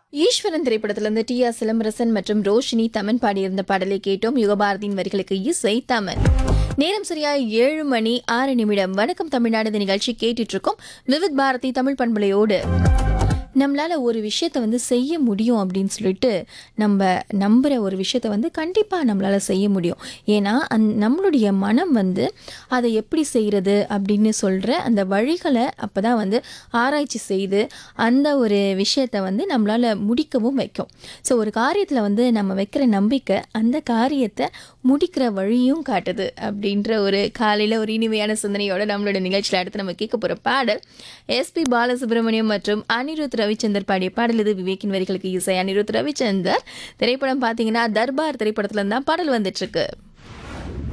ஈஸ்வரன் திரைப்படத்திலிருந்து D R Silambarasan மற்றும் ரோஷினி தமன் பாடியிருந்த பாடலை கேட்டோம் யுகபாரதியின் வரிகளுக்கு இசை தமன் நேரம் சரியா ஏழு மணி ஆறு நிமிடம் வணக்கம் தமிழ்நாடு இந்த நிகழ்ச்சி கேட்டுட்டு இருக்கோம் விவித் பாரதி தமிழ் பண்பலையோடு நம்மளால ஒரு விஷயத்த வந்து செய்ய முடியும் அப்படின்னு சொல்லிட்டு நம்ம நம்புற ஒரு விஷயத்த வந்து கண்டிப்பாக நம்மளால செய்ய முடியும் ஏன்னா அந் நம்மளுடைய மனம் வந்து அதை எப்படி செய்கிறது அப்படின்னு சொல்கிற அந்த வழிகளை அப்போ தான் வந்து ஆராய்ச்சி செய்து அந்த ஒரு விஷயத்தை வந்து நம்மளால முடிக்கவும் வைக்கும் ஸோ ஒரு காரியத்தில் வந்து நம்ம வைக்கிற நம்பிக்கை அந்த காரியத்தை முடிக்கிற வழியும் காட்டுது அப்படின்ற ஒரு காலையில் ஒரு இனிமையான சிந்தனையோட நம்மளோட நிகழ்ச்சியில் அடுத்து நம்ம கேட்க போகிற பாடல் எஸ்பி பாலசுப்ரமணியம் மற்றும் அனிருத் ரவிச்சந்தர் பாடிய பாடல் இது விவேக்கின் வரிகளுக்கு இசை அனிருத் ரவிச்சந்தர் திரைப்படம் பார்த்தீங்கன்னா தர்பார் திரைப்படத்துல தான் பாடல் வந்துட்டு இருக்கு